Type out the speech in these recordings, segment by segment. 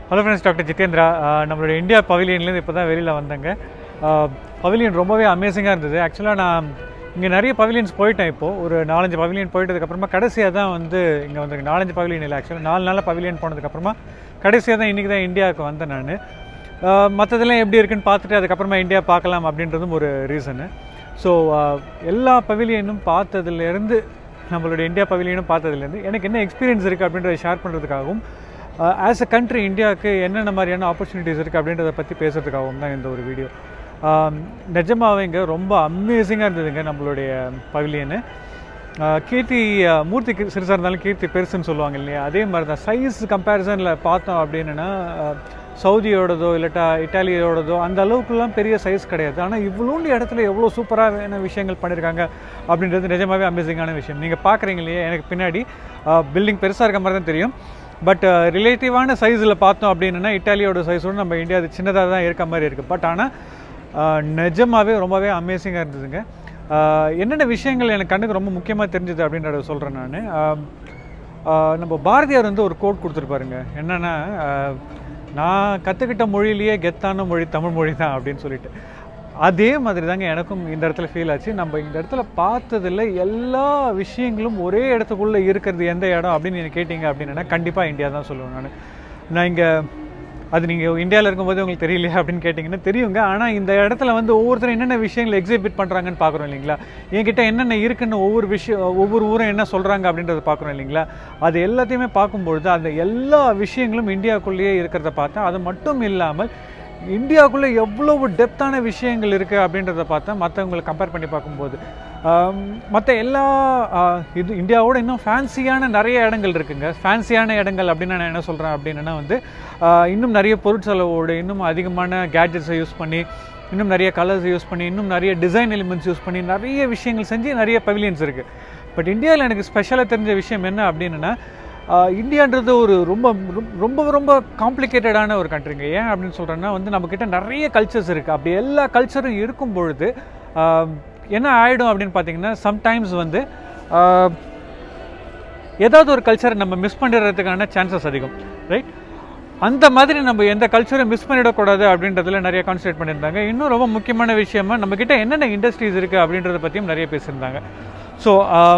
hello friends doctor Jitendra ah நம்மளுடைய India பவிலியன்லேருந்து இப்போ தான் வெளியில் வந்தேங்க பவிலியன் ரொம்பவே அமேசிங்காக இருந்தது ஆக்சுவலாக நான் இங்கே நிறைய பவிலியன்ஸ் போயிட்டேன் இப்போது ஒரு நாலஞ்சு பவிலியன் போயிட்டதுக்கப்புறமா கடைசியாக தான் வந்து இங்கே வந்து நாலஞ்சு பவிலியன் இல்லை ஆக்சுவலாக நாலு நாளில் பவிலியன் போனதுக்கப்புறமா கடைசியாக தான் இன்றைக்கி தான் இந்தியாவுக்கு வந்தேன் நான் மற்றதெல்லாம் எப்படி இருக்குன்னு பார்த்துட்டு அதுக்கப்புறமா இந்தியா பார்க்கலாம் அப்படின்றதும் ஒரு ரீசனு ஸோ எல்லா பவிலியனும் பார்த்ததுலேருந்து நம்மளுடைய இந்தியா பவிலியனும் பார்த்ததுலேருந்து எனக்கு என்ன எக்ஸ்பீரியன்ஸ் இருக்குது அப்படின்றத ஷேர் பண்ணுறதுக்காகவும் ஆஸ் அ கண்ட்ரி இந்தியாவுக்கு என்னென்ன மாதிரியான ஆப்பர்ச்சுனிட்டிஸ் இருக்குது அப்படின்றத பற்றி பேசுகிறதுக்காகவும் தான் இந்த ஒரு வீடியோ நிஜமாவே இங்கே ரொம்ப அமேசிங்காக இருந்ததுங்க நம்மளுடைய பவிலியனு கீர்த்தி அஹ், மூர்த்தி கி- சிறுசாக இருந்தாலும் கீர்த்தி பெருசுன்னு சொல்லுவாங்க இல்லையா அதே மாதிரி தான் சைஸ் கம்பேரிசனில் பார்த்தோம் அப்படின்னா அஹ், சவுதியோடதோ இல்லாட்டா இட்டாலியோடதோ அந்த அளவுக்குலாம் பெரிய சைஸ் கிடையாது ஆனால் இவ்வளோண்டு இடத்துல எவ்வளோ சூப்பரான விஷயங்கள் பண்ணியிருக்காங்க அப்படின்றது நிஜமாவே அமேசிங்கான விஷயம் நீங்கள் பார்க்குறீங்க இல்லையா எனக்கு பின்னாடி பில்டிங் பெருசாக இருக்க மாதிரி தான் தெரியும் பட் ரிலேட்டிவான சைஸில் பார்த்தோம் அப்படின்னா இட்டாலியோட சைஸோட நம்ம இந்தியா அது சின்னதாக தான் இருக்க மாதிரி இருக்குது பட் ஆனால் நிஜமாவே ரொம்பவே அமேசிங்காக இருந்ததுங்க ஆஹ் என்னென்ன விஷயங்கள் எனக்கு கண்ணுக்கு ரொம்ப முக்கியமாக தெரிஞ்சது அப்படின்றத சொல்கிறேன் நான் நம்ம பாரதியார் வந்து ஒரு கோட் கொடுத்துருப்பாருங்க என்னென்னா நான் கற்றுக்கிட்ட மொழியிலேயே கெத்தான மொழி தமிழ் மொழி தான் அப்படின்னு சொல்லிட்டு அதே மாதிரி தாங்க எனக்கும் இந்த இடத்துல ஃபீல் ஆச்சு நம்ம இந்த இடத்துல பார்த்ததில் எல்லா விஷயங்களும் ஒரே இடத்துக்குள்ளே இருக்கிறது எந்த இடம் அப்படின்னு நீங்கள் கேட்டிங்க அப்படின்னா கண்டிப்பாக இந்தியா தான் சொல்லுவேன் நான் நான் இங்கே அது நீங்கள் இந்தியாவில் இருக்கும்போது உங்களுக்கு தெரியலையா அப்படின்னு கேட்டிங்கன்னா தெரியுங்க ஆனால் இந்த இடத்துல வந்து ஒவ்வொருத்தரும் என்னென்ன விஷயங்களை எக்ஸிபிட் பண்ணுறாங்கன்னு பார்க்குறோம் இல்லைங்களா என்கிட்ட என்னென்ன இருக்குன்னு ஒவ்வொரு விஷயம் ஒவ்வொரு ஊரும் என்ன சொல்கிறாங்க அப்படின்றத பார்க்குறோம் இல்லைங்களா அது எல்லாத்தையுமே பார்க்கும்பொழுது அந்த எல்லா விஷயங்களும் இந்தியாவுக்குள்ளேயே இருக்கிறத பார்த்தா அது மட்டும் இல்லாமல் இந்தியாவுக்குள்ளே எவ்வளவு டெப்த்தான விஷயங்கள் இருக்குது அப்படின்றத பார்த்தா மற்றவங்களை கம்பேர் பண்ணி பார்க்கும்போது மற்ற எல்லா ஆஹ், இது இந்தியாவோட இன்னும் ஃபேன்சியான நிறைய இடங்கள் இருக்குங்க ஃபேன்சியான இடங்கள் அப்படின்னு நான் என்ன சொல்கிறேன் அப்படின்னா வந்து ஆஹ், இன்னும் நிறைய பொருட்செலவோடு இன்னும் அதிகமான கேட்ஜெட்ஸை யூஸ் பண்ணி இன்னும் நிறைய கலர்ஸ் யூஸ் பண்ணி இன்னும் நிறைய டிசைன் எலிமெண்ட்ஸ் யூஸ் பண்ணி நிறைய விஷயங்கள் செஞ்சு நிறைய பவிலியன்ஸ் இருக்குது பட் இந்தியாவில் எனக்கு ஸ்பெஷலாக தெரிஞ்ச விஷயம் என்ன அப்படின்னா ஆஹ் இந்தியான்றது ஒரு ரொம்ப ரொம்ப- ரொம்ப ரொம்ப காம்ப்ளிகேட்டடான ஒரு கண்ட்ரிங்க ஏன் அப்படின்னு சொல்கிறேன்னா வந்து நம்மக்கிட்ட நிறைய கல்ச்சர்ஸ் இருக்குது அப்படி எல்லா கல்ச்சரும் இருக்கும் பொழுது ஆஹ் என்ன ஆகிடும் அப்படின்னு பார்த்தீங்கன்னா சம்டைம்ஸ் வந்து ஆஹ் ஏதாவது ஒரு கல்ச்சரை நம்ம மிஸ் பண்ணிடுறதுக்கான சான்சஸ் அதிகம் ரைட் அந்த மாதிரி நம்ம எந்த கல்ச்சரும் மிஸ் பண்ணிடக்கூடாது அப்படின்றதுல நிறைய கான்சன்ட்ரேட் பண்ணியிருந்தாங்க இன்னும் ரொம்ப முக்கியமான விஷயமா நம்மக்கிட்ட என்னென்ன இண்டஸ்ட்ரீஸ் இருக்குது அப்படின்றத பற்றியும் நிறைய பேசியிருந்தாங்க ஸோ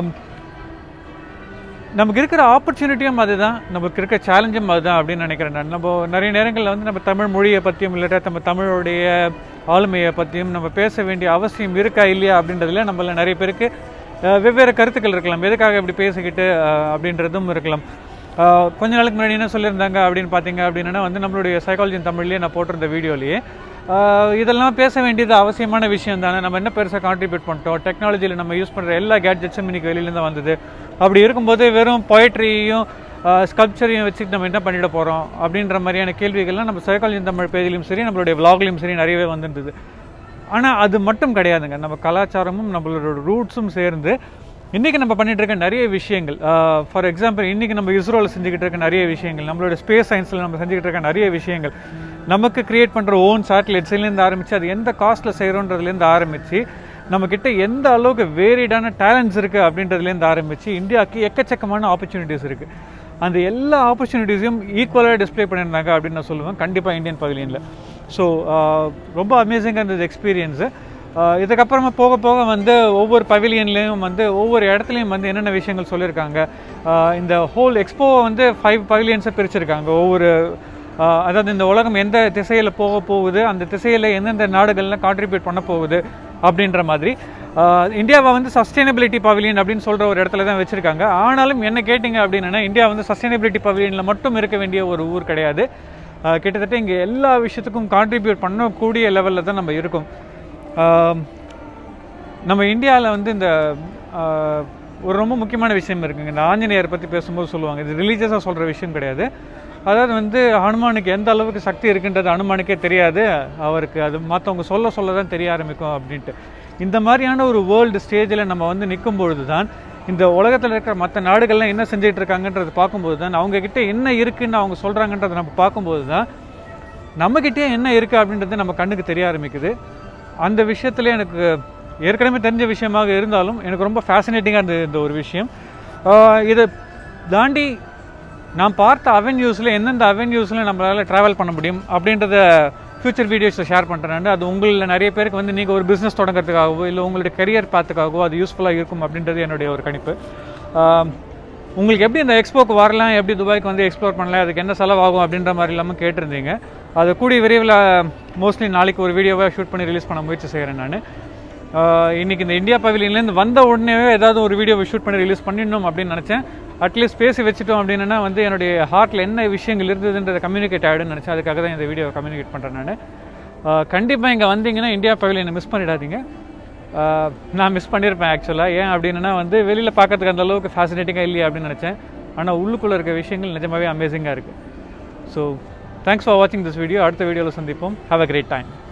நமக்கு இருக்கிற ஆப்பர்ச்சுனிட்டியும் அதுதான் நமக்கு இருக்க சேலஞ்சும் அதுதான் அப்படின்னு நினைக்கிறேன் நான் நம்ம நிறைய நேரங்களில் வந்து நம்ம தமிழ் மொழியை பற்றியும் இல்லாட்டா நம்ம தமிழோடைய ஆளுமையை பற்றியும் நம்ம பேச வேண்டிய அவசியம் இருக்கா இல்லையா அப்படின்றதுல நம்மள நிறைய பேருக்கு அஹ், வெவ்வேறு கருத்துக்கள் இருக்கலாம் எதுக்காக இப்படி பேசிக்கிட்டு அஹ், அப்படின்றதும் இருக்கலாம் அஹ், கொஞ்ச நாளுக்கு முன்னாடி என்ன சொல்லியிருந்தாங்க அப்படின்னு பார்த்தீங்க அப்படின்னா வந்து நம்மளுடைய சைக்காலஜி தமிழ்லேயே நான் போட்டிருந்த வீடியோலேயே ஆஹ் இதெல்லாம் பேச வேண்டியது அவசியமான விஷயம் தானே நம்ம என்ன பெருசாக கான்ட்ரிபியூட் பண்ணிட்டோம் டெக்னாலஜியில் நம்ம யூஸ் பண்ணுற எல்லா கேட்ஜெட்ஸும் இன்னைக்கு வெளியிலேருந்து வந்தது அப்படி இருக்கும்போது வெறும் பொயட்ரியும் ஸ்கல்ப்சரையும் வச்சுட்டு நம்ம என்ன பண்ணிட போகிறோம் அப்படின்ற மாதிரியான கேள்விகள்லாம் நம்ம சைக்காலஜி தமிழ் பேஜிலையும் சரி நம்மளுடைய விலாக்லையும் சரி நிறையவே வந்துருந்தது ஆனால் அது மட்டும் கிடையாதுங்க நம்ம கலாச்சாரமும் நம்மளோட ரூட்ஸும் சேர்ந்து இன்றைக்கி நம்ம பண்ணிட்டு இருக்க நிறைய விஷயங்கள் ஃபார் எக்ஸாம்பிள் இன்றைக்கி நம்ம இஸ்ரோவில் செஞ்சுக்கிட்டு இருக்க நிறைய விஷயங்கள் நம்மளோட ஸ்பேஸ் சயின்ஸில் நம்ம செஞ்சுக்கிட்டு இருக்க நிறைய விஷயங்கள் நமக்கு கிரியேட் பண்ணுற ஓன் சேட்டலைட்ஸ்லேருந்து ஆரம்பித்து அது எந்த காஸ்ட்டில் செய்கிறோன்றதுலேருந்து ஆரம்பித்து நம்மக்கிட்ட எந்த அளவுக்கு வேரிடான டேலண்ட்ஸ் இருக்குது அப்படின்றதுலேருந்து ஆரம்பித்து இந்தியாவுக்கு எக்கச்சக்கமான ஆப்பர்ச்சுனிட்டிஸ் இருக்குது அந்த எல்லா ஆப்பர்ச்சுனிட்டிஸையும் ஈக்குவலாக டிஸ்ப்ளே பண்ணியிருந்தாங்க அப்படின்னு நான் சொல்லுவேன் கண்டிப்பாக இந்தியன் பவிலியனில் ஸோ ரொம்ப அமேசிங்காக இருந்தது எக்ஸ்பீரியன்ஸு இதுக்கப்புறமா போக போக வந்து ஒவ்வொரு பவிலியன்லேயும் வந்து ஒவ்வொரு இடத்துலையும் வந்து என்னென்ன விஷயங்கள் சொல்லியிருக்காங்க ஆஹ் இந்த ஹோல் எக்ஸ்போவை வந்து ஃபைவ் பவிலியன்ஸை பிரிச்சிருக்காங்க ஒவ்வொரு ஆஹ் அதாவது இந்த உலகம் எந்த திசையில் போக போகுது அந்த திசையில் எந்தெந்த நாடுகள்லாம் கான்ட்ரிபியூட் பண்ண போகுது அப்படின்ற மாதிரி ஆஹ் இந்தியாவை வந்து சஸ்டைனபிலிட்டி பவிலியன் அப்படின்னு சொல்கிற ஒரு இடத்துல தான் வச்சுருக்காங்க ஆனாலும் என்ன கேட்டிங்க அப்படின்னா இந்தியா வந்து சஸ்டைனபிலிட்டி பவிலியனில் மட்டும் இருக்க வேண்டிய ஒரு ஊர் கிடையாது ஆஹ் கிட்டத்தட்ட இங்கே எல்லா விஷயத்துக்கும் கான்ட்ரிபியூட் பண்ணக்கூடிய லெவலில் தான் நம்ம இருக்கோம் ஆம், நம்ம இந்தியாவில் வந்து இந்த ஆஹ், ஒரு ரொம்ப முக்கியமான விஷயம் இருக்குங்க இந்த ஆஞ்சநேயர் பற்றி பேசும்போது சொல்லுவாங்க இது ரிலீஜியஸாக சொல்கிற விஷயம் கிடையாது அதாவது வந்து ஹனுமானுக்கு எந்த அளவுக்கு சக்தி இருக்குன்றது ஹனுமானுக்கே தெரியாது அவருக்கு அது மற்றவங்க சொல்ல சொல்ல தான் தெரிய ஆரம்பிக்கும் அப்படின்ட்டு இந்த மாதிரியான ஒரு வேர்ல்டு ஸ்டேஜில் நம்ம வந்து நிற்கும் பொழுது தான் இந்த உலகத்தில் இருக்கிற மற்ற நாடுகள்லாம் என்ன செஞ்சுட்டு இருக்காங்கன்றது பார்க்கும்போது தான் அவங்கக்கிட்ட என்ன இருக்குன்னு அவங்க சொல்கிறாங்கன்றதை நம்ம பார்க்கும்போது தான் நம்மக்கிட்டே என்ன இருக்குது அப்படின்றது நம்ம கண்ணுக்கு தெரிய ஆரம்பிக்குது அந்த விஷயத்துல எனக்கு ஏற்கனவே தெரிஞ்ச விஷயமாக இருந்தாலும் எனக்கு ரொம்ப ஃபேசினேட்டிங்காக இருந்தது இந்த ஒரு விஷயம் ஆஹ் இதை தாண்டி நான் பார்த்த அவென்யூஸில் எந்தெந்த அவென்யூஸில் நம்மளால் ட்ராவல் பண்ண முடியும் அப்படின்றத ஃபியூச்சர் வீடியோஸில் ஷேர் பண்ணுறேன் அது உங்களில் நிறைய பேருக்கு வந்து நீங்கள் ஒரு பிஸ்னஸ் தொடங்குறதுக்காகவோ இல்லை உங்களுடைய கரியர் பார்த்துக்காகவோ அது யூஸ்ஃபுல்லாக இருக்கும் அப்படின்றது என்னுடைய ஒரு கணிப்பு ஆம், உங்களுக்கு எப்படி இந்த எக்ஸ்போக்கு வரலாம் எப்படி துபாய்க்கு வந்து எக்ஸ்ப்ளோர் பண்ணலாம் அதுக்கு என்ன செலவாகும் அப்படின்ற மாதிரி இல்லாமல் கேட்டிருந்தீங்க அது கூடிய விரைவில் மோஸ்ட்லி நாளைக்கு ஒரு வீடியோவை ஷூட் பண்ணி ரிலீஸ் பண்ண முயற்சி செய்கிறேன் நான் இன்றைக்கி இந்த இந்தியா பவிலியன்லேருந்து வந்த உடனே ஏதாவது ஒரு வீடியோவை ஷூட் பண்ணி ரிலீஸ் பண்ணிடணும் அப்படின்னு நினச்சேன் அட்லீஸ்ட் பேசி வச்சுட்டோம் அப்படின்னா வந்து என்னுடைய ஹார்ட்டில் என்ன விஷயங்கள் இருந்ததுன்றதை கம்யூனிகேட் ஆகிடும்னு நினச்சேன் அதுக்காக தான் இந்த வீடியோவை கம்யூனிகேட் பண்ணுறேன் நான் கண்டிப்பாக இங்கே வந்தீங்கன்னா இந்தியா பவிலியனை மிஸ் பண்ணிடாதீங்க ஆஹ் நான் மிஸ் பண்ணியிருப்பேன் ஆக்சுவலாக ஏன் அப்படின்னா வந்து வெளியில் பார்க்கறதுக்கு அந்த அளவுக்கு ஃபேசினேட்டிங்காக இல்லையா அப்படின்னு நினச்சேன் ஆனால் உள்ளுக்குள்ளே இருக்க விஷயங்கள் நிஜமாவே அமேசிங்காக இருக்குது ஸோ தேங்க்ஸ் ஃபார் வாட்சிங் திஸ் வீடியோ அடுத்த வீடியோவில் சந்திப்போம் ஹாவ் அ கிரேட் டைம்